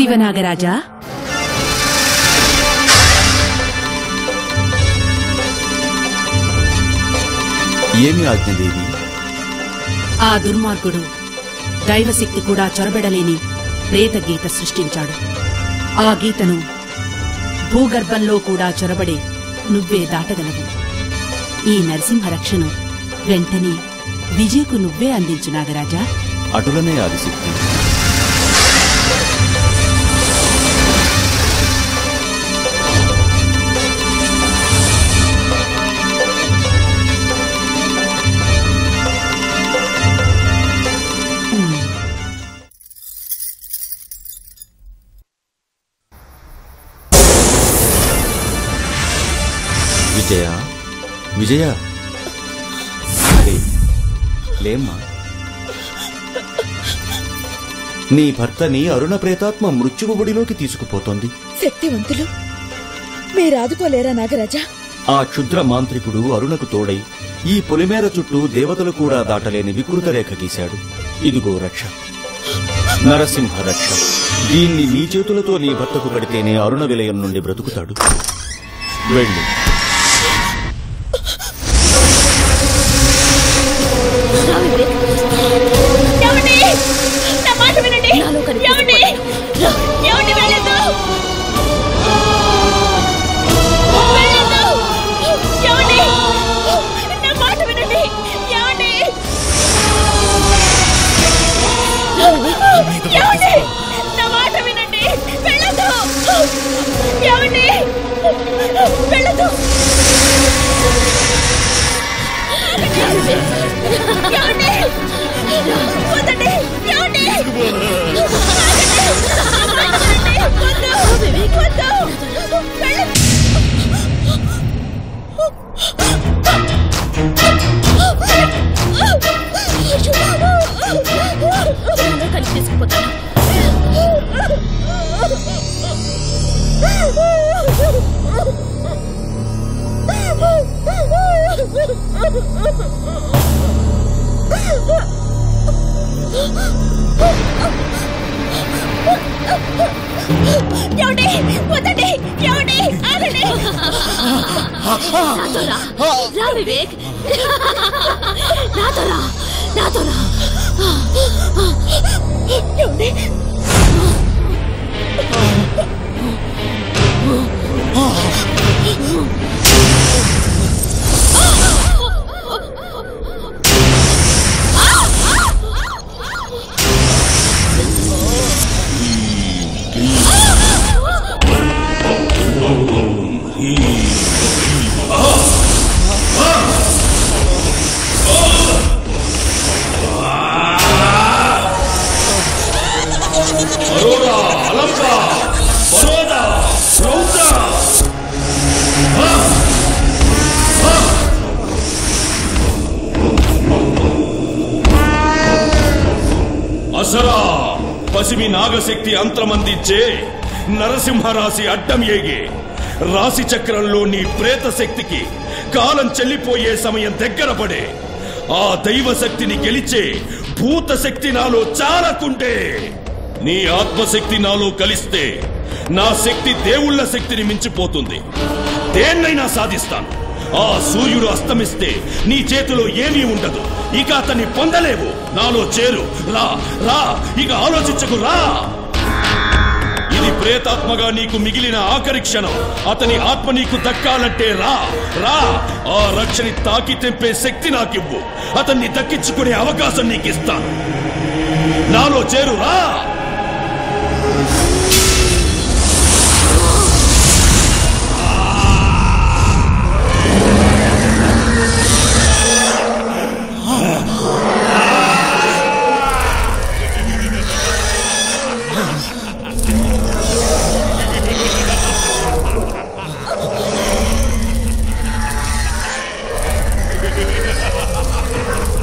జీవనాగరాజా ఏమి ఆజ్ఞదేవి ఆ దుర్మార్గుడు దైవశక్తి కూడా చొరబెడలేని ప్రేత గీత సృష్టించాడు ఆ గీతను భూగర్భంలో కూడా చొరబడి నువ్వే దాటగలవు ఈ నరసింహ రక్షను వెంటనే విజయకు నువ్వే అందించు నాగరాజా అటులనే ఆదిశక్తి విజయ విజయ లే. లేమ్మా నీ భర్తని అరుణ ప్రేతాత్మ మృత్యువుబడిలోకి తీసుకుపోతోంది శక్తివంతులు మీరాదుకోలేరా నాగరాజా ఆ క్షుద్ర మాంత్రికుడు అరుణకు తోడై ఈ పొలిమేర చుట్టూ దేవతలు కూడా దాటలేని వికృత రేఖ గీశాడు ఇదిగో రక్ష నరసింహ రక్ష దీన్ని నీ చేతులతో నీ భర్తకు కడితేనే అరుణ విలయం నుండి బ్రతుకుతాడు వెళ్ళు ఏమండి నా మాట వినండి ఏమండి ఏమండి వెళ్ళొద్దు వెళ్ళొద్దు ఏమండి నా మాట వినండి ఏమండి ఏమండి నా మాట వినండి వెళ్ళొద్దు ఏమండి వెళ్ళొద్దు ఏమండి వద్దండి ఏమండి ఆగండి. వద్దు. వద్దు. వెళ్ళ- ఏమండి వద్దండి ఏమండి ఆగండి రా వివేక్ నాతో రా నాతో రా ఏమండి అసరా పసిమి నాగశక్తి అంతమందించే నరసింహరాశి అడ్డం ఏగే రాశి చక్రంలో నీ ప్రేత శక్తికి కాలం చెల్లిపోయే సమయం దగ్గర పడే ఆ దైవ శక్తిని గెలిచే భూత శక్తి నాలో చాలకుంటే నీ ఆత్మశక్తి నాలో కలిస్తే నా శక్తి దేవుళ్ళ శక్తిని మించిపోతుంది దేన్నైనా సాధిస్తాను ఆ సూర్యుడు అస్తమిస్తే నీ చేతిలో ఏమీ ఉండదు ఇక అతన్ని పొందలేవు నాలో చేరు రా రా ఇక ఆలోచించకు రా ఇది ప్రేతాత్మగా నీకు మిగిలిన ఆఖరి క్షణం అతని ఆత్మ నీకు దక్కాలంటే రా రా ఆ రక్షని తాకి తెంపే శక్తి నాకివ్వు అతన్ని దక్కించుకునే అవకాశం నీకిస్తాను నాలో చేరు రా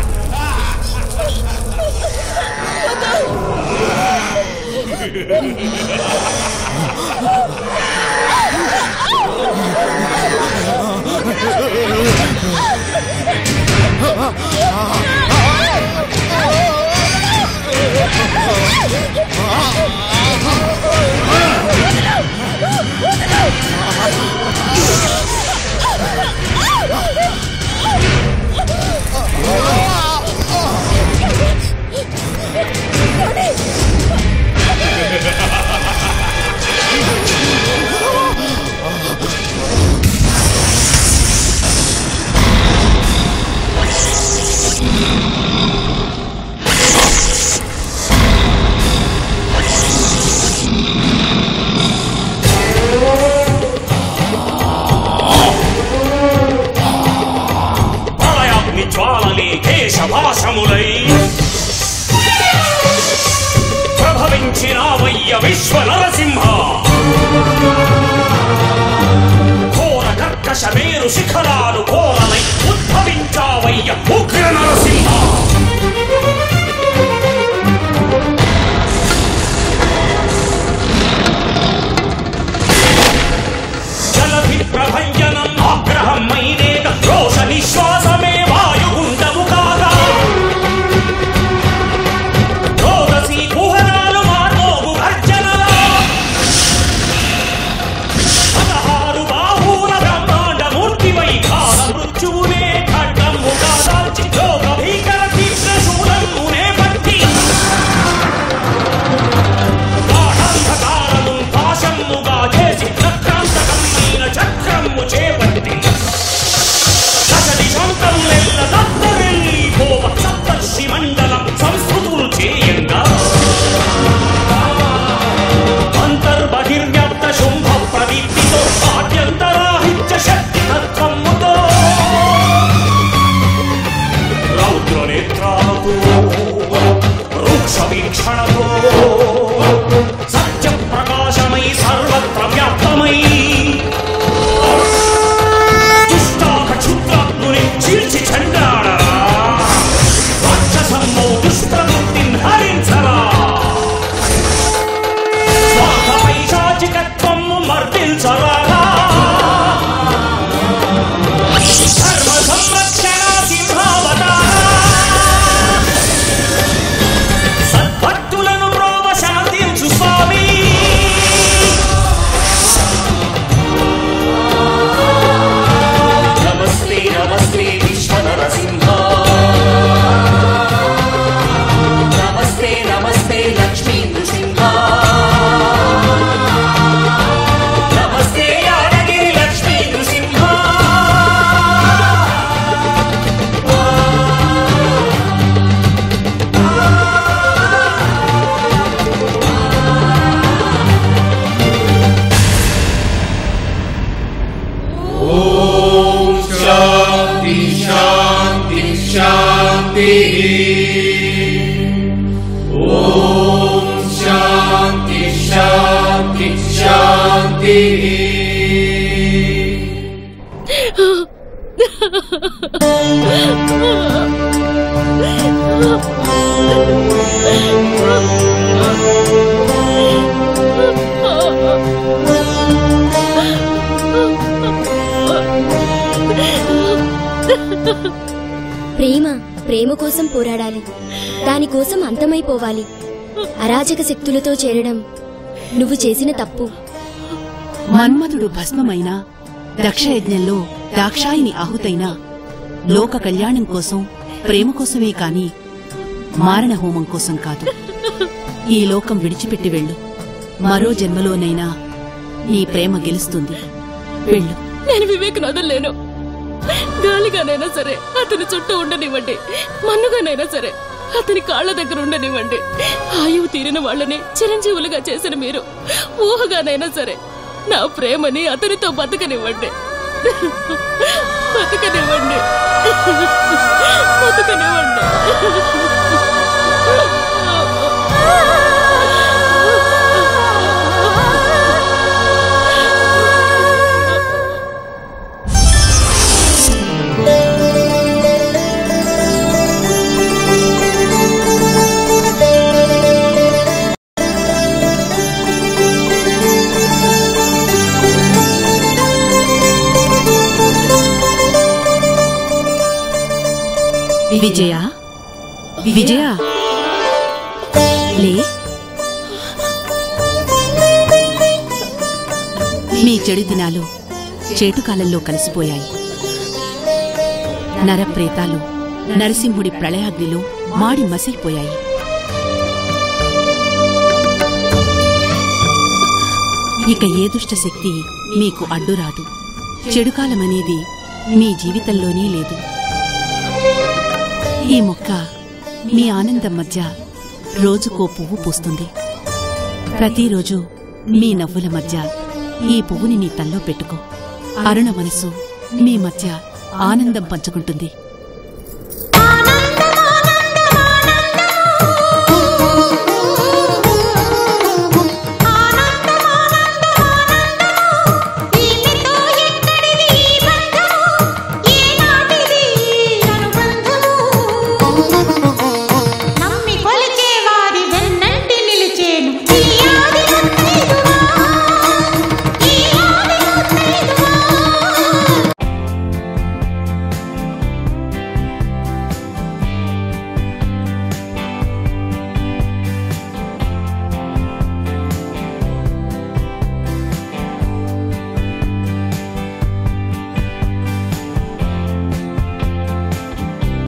వద్దు. ఏడు శిఖరాలు కోరలై ఉద్భవించావయ్య ఉగ్ర నరసింహ జలధి ప్రభంజనం ఆగ్రహం మైనేక రోష నిశ్వాసమే వాయుగుండము కాగా రోదసి కుహరాలు మార్మోగు గర్జనలా పదహారు బాహువుల బ్రహ్మాండ మూర్తివై కాల మృత్యువునే ఖడ్గముగా దాల్చి లోక భీకర తీవ్ర శూలమునే పట్టి గాఢాంధకారము పాశముగా చేసి చక్రాంతకమైన చక్రము చేపట్టి దశది శాంతం లెల్ల దత్తరెల్లి పోవ సప్తర్షి మండలం సంస్కృతులు చేయంగా అంతర్బహిర్వ్యాప్త శుంభ ప్రదీప్తితో ఆద్యంతరాహిత్య శక్తి తత్వముతో రౌద్ర నేత్రాలతో వృక్ష వీక్షణతో సత్య ప్రకాశమై సర్వత్ర వ్యాప్తమై దుష్టాహ క్షుద్రాత్ముని చీల్చి చండాడరా రాక్షసమ్మో దుష్టబుద్ధిన్ హరించరా స్వార్థ పైశాచికత్వము మర్దించరాగా ధర్మ సంరక్షణ సింహావతారా సద్భక్తులను ప్రోమ శాంతించు స్వామి నమస్తే నమస్తే విశ్వ నరసింహ నమస్తే నమస్తే లక్ష్మీ నృసింహ నమస్తే యాదగిరి లక్ష్మీ నృసింహ शांति शांति शांति ओम शांति शांति शांति ప్రేమ ప్రేమ కోసం పోరాడాలి దానికోసం అంతమైపోవాలి అరాచక శక్తులతో చేరడం నువ్వు చేసిన తప్పు మన్మథుడు భస్మమైన దక్షయజ్ఞంలో దాక్షాయిని ఆహుతైన లోక కళ్యాణం కోసం ప్రేమ కోసమే కాని మారణ హోమం కోసం కాదు ఈ లోకం విడిచిపెట్టి వెళ్ళు మరో జన్మలోనైనా నీ ప్రేమ గెలుస్తుంది వెళ్ళు నేను వివేక్ వదలలేను గాలిగానైనా సరే అతని చుట్టూ ఉండనివ్వండి మన్నుగానైనా సరే అతని కాళ్ళ దగ్గర ఉండనివ్వండి ఆయువు తీరిన వాళ్ళని చిరంజీవులుగా చేసిన మీరు ఊహగానైనా సరే నా ప్రేమని అతనితో బతకనివ్వండి బతకనివ్వండి బతకనివ్వండి విజయ విజయ లే మీ చెడు దినాలు చేటుకాలంలో కలిసిపోయాయి నరప్రేతాలు నరసింహుడి ప్రళయాగ్నిలో మాడి మసిలిపోయాయి ఇక ఏ దుష్ట శక్తి మీకు అడ్డురాదు చెడుకాలమనేది మీ జీవితంలోనే లేదు ఈ మొక్క మీ ఆనందం మధ్య రోజుకో పువ్వు పూస్తుంది ప్రతిరోజు మీ నవ్వుల మధ్య ఈ పువ్వుని నీ తల్లో పెట్టుకో అరుణ మనసు మీ మధ్య ఆనందం పంచుకుంటుంది